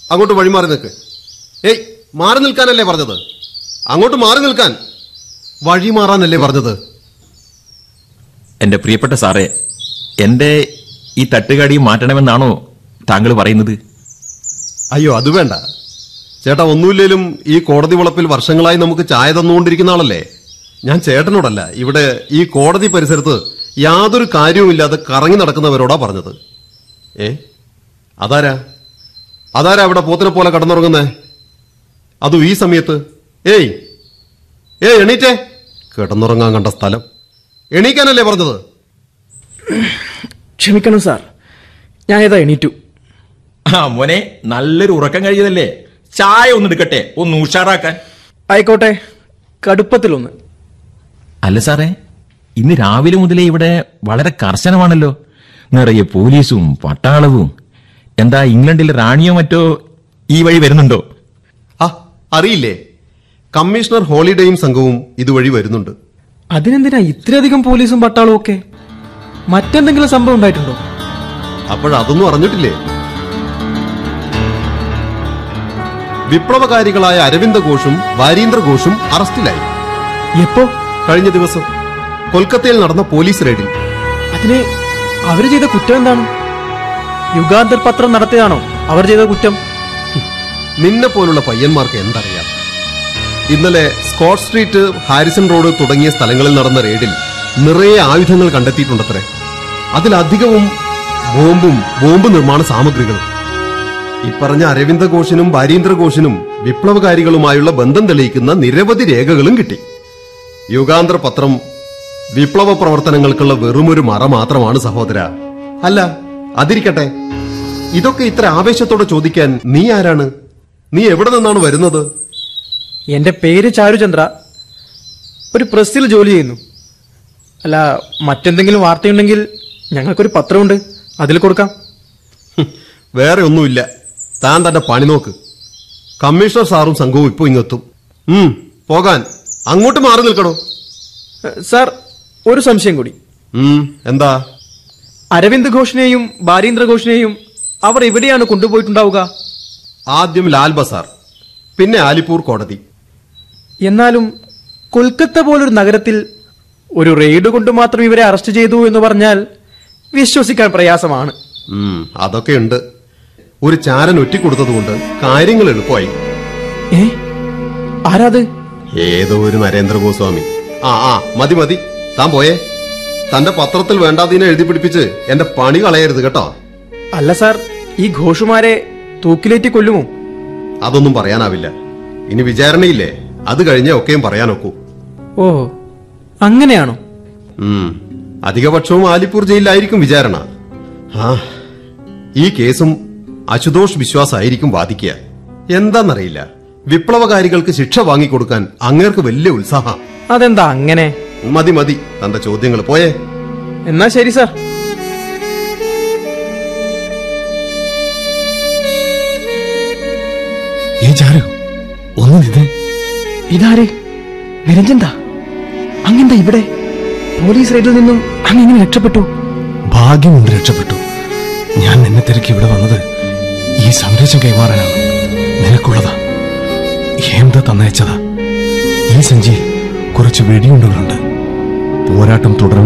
അങ്ങോട്ട് വഴിമാറി നിൽക്ക് ഏയ് മാറി നിൽക്കാനല്ലേ പറഞ്ഞത് അങ്ങോട്ട് മാറി നിൽക്കാൻ വഴി മാറാനല്ലേ പറഞ്ഞത് എന്റെ പ്രിയപ്പെട്ട സാറേ എന്റെ ഈ തട്ടുകടി മാറ്റണമെന്നാണോ താങ്കൾ പറയുന്നത് അയ്യോ അത് വേണ്ട ചേട്ടാ ഒന്നുമില്ലേലും ഈ കോടതി വളപ്പിൽ വർഷങ്ങളായി നമുക്ക് ചായ തന്നുകൊണ്ടിരിക്കുന്ന ആളല്ലേ ഞാൻ ചേട്ടനോടല്ല ഇവിടെ ഈ കോടതി പരിസരത്ത് യാതൊരു കാര്യവുമില്ലാതെ കറങ്ങി നടക്കുന്നവരോടാ പറഞ്ഞത് ഏ അതാരാ അതാരാ അവിടെ പോത്തിനെ പോലെ കടന്നുറങ്ങുന്നേ അതും ഈ സമയത്ത് ഏയ് ഏ എണീറ്റേ കിടന്നുറങ്ങാൻ കണ്ട സ്ഥലം എണീക്കാനല്ലേ പറഞ്ഞത് ക്ഷമിക്കണം സാർ ഞാൻ ഏതാ എണീറ്റു ആ മോനെ നല്ലൊരു ഉറക്കം കഴിയതല്ലേ ചായ ഒന്ന് എടുക്കട്ടെ ഒന്ന് ഉഷാറാക്കാൻ ആയിക്കോട്ടെ കടുപ്പത്തിലൊന്ന് അല്ല സാറേ ഇന്ന് രാവിലെ മുതലേ ഇവിടെ വളരെ കർശനമാണല്ലോ നിറയെ പോലീസും പട്ടാളവും എന്താ ഇംഗ്ലണ്ടിലെ റാണിയോ മറ്റോ ഈ വഴി വരുന്നുണ്ടോ ആ അറിയില്ലേ കമ്മീഷണർ ഹോളിഡേയും സംഘവും ഇതുവഴി വരുന്നുണ്ട് അതിനെന്തിനാ ഇത്രയധികം പോലീസും പട്ടാളവും ഒക്കെ മറ്റെന്തെങ്കിലും സംഭവം ഉണ്ടായിട്ടുണ്ടോ അപ്പോഴതൊന്നും അറിഞ്ഞിട്ടില്ലേ വിപ്ലവകാരികളായ അരവിന്ദ ഘോഷും വാരീന്ദ്ര ഘോഷും അറസ്റ്റിലായി എപ്പോ കഴിഞ്ഞ ദിവസം കൊൽക്കത്തയിൽ നടന്ന പോലീസ് റെയ്ഡിൽ അതിന് അവര് ചെയ്ത കുറ്റം എന്താണ് യുഗാന്തർ പത്രം നടത്തിയതാണോ അവർ ചെയ്ത കുറ്റം നിന്നെ പോലുള്ള പയ്യന്മാർക്ക് എന്തറിയാം ഇന്നലെ സ്കോട്ട് സ്ട്രീറ്റ് ഹാരിസൺ റോഡ് തുടങ്ങിയ സ്ഥലങ്ങളിൽ നടന്ന റെയ്ഡിൽ നിറയെ ആയുധങ്ങൾ കണ്ടെത്തിയിട്ടുണ്ടത്രേ അതിലധികവും ബോംബും ബോംബ് നിർമ്മാണ സാമഗ്രികളും ഇപ്പറഞ്ഞ അരവിന്ദ ഘോഷിനും ഭാരീന്ദ്ര ഘോഷിനും വിപ്ലവകാരികളുമായുള്ള ബന്ധം തെളിയിക്കുന്ന നിരവധി രേഖകളും കിട്ടി യുഗാന്തർ പത്രം വിപ്ലവ പ്രവർത്തനങ്ങൾക്കുള്ള വെറുമൊരു മറ മാത്രമാണ് സഹോദര അല്ല അതിരിക്കട്ടെ ഇതൊക്കെ ഇത്ര ആവേശത്തോടെ ചോദിക്കാൻ നീ ആരാണ് നീ എവിടെ നിന്നാണ് വരുന്നത് എന്റെ പേര് ചാരുചന്ദ്ര ഒരു പ്രസ്സിൽ ജോലി ചെയ്യുന്നു അല്ല മറ്റെന്തെങ്കിലും വാർത്തയുണ്ടെങ്കിൽ ഞങ്ങൾക്കൊരു പത്രമുണ്ട് അതിൽ കൊടുക്കാം ഹും, വേറെ ഒന്നുമില്ല താൻ തന്റെ പണി നോക്ക് കമ്മീഷണർ സാറും സംഘവും ഇപ്പൊ ഇങ്ങെത്തും ഉം പോകാൻ അങ്ങോട്ട് മാറി നിൽക്കണോ ഏഹ്, സാർ ഒരു സംശയം കൂടി ഉം എന്താ അരവിന്ദ് ഘോഷിനെയും ബാരീന്ദ്ര ഘോഷിനെയും അവർ എവിടെയാണ് കൊണ്ടുപോയിട്ടുണ്ടാവുക ആദ്യം ലാൽ ബസാർ പിന്നെ ആലിപ്പൂർ കോടതി എന്നാലും കൊൽക്കത്ത പോലൊരു നഗരത്തിൽ ഒരു റെയ്ഡ് കൊണ്ട് മാത്രം ഇവരെ അറസ്റ്റ് ചെയ്തു എന്ന് പറഞ്ഞാൽ വിശ്വസിക്കാൻ പ്രയാസമാണ് ഉം അതൊക്കെ ഉണ്ട് ഒരു ചാരൻ ഒറ്റിക്കൊടുത്തതുകൊണ്ട് കാര്യങ്ങൾ എളുപ്പമായി ഏ ആരാത് ഏതോ ഒരു നരേന്ദ്ര ഗോസ്വാമി ആ ആ മതി മതി താൻ പോയേ തന്റെ പത്രത്തിൽ വേണ്ടാതീനെ എഴുതി പിടിപ്പിച്ച് എന്റെ പണി കളയരുത് കേട്ടോ അല്ല സാർ ഈ ഘോഷുമാരെ തൂക്കിലേറ്റി കൊല്ലുമോ അതൊന്നും പറയാനാവില്ല ഇനി വിചാരണയില്ലേ അത് കഴിഞ്ഞേ ഒക്കെയും പറയാനൊക്കൂ ഓ അങ്ങനെയാണോ ഉം. അധികപക്ഷവും ആലിപ്പൂർ ജയിലിലായിരിക്കും വിചാരണ ആ ഈ കേസും അശുതോഷ് വിശ്വാസായിരിക്കും വാദിക്കുക എന്താന്നറിയില്ല വിപ്ലവകാരികൾക്ക് ശിക്ഷ വാങ്ങിക്കൊടുക്കാൻ അങ്ങേർക്ക് വലിയ ഉത്സാഹം അതെന്താ അങ്ങനെ മതി മതി തന്റെ ചോദ്യങ്ങൾ പോയേ എന്നാ ശരി സാർ ഏ ചാരു ഒന്ന് നിന്നേ ഇതാര് നിരഞ്ജന്താ അങ്ങെന്താ ഇവിടെ പോലീസ് റെയ്ഡിൽ നിന്നും അങ്ങ് എങ്ങനെ രക്ഷപ്പെട്ടു ഭാഗ്യം കൊണ്ട് രക്ഷപ്പെട്ടു ഞാൻ നിന്നെ തിരക്കി ഇവിടെ വന്നത് ഈ സന്ദേശം കൈമാറാനാണ് നിനക്കുള്ളതാ ഹേമത തന്നയച്ചതാ ഈ സഞ്ചിയിൽ കുറച്ച് വെടിയുണ്ടുകളുണ്ട് പോരാട്ടം തുടരണം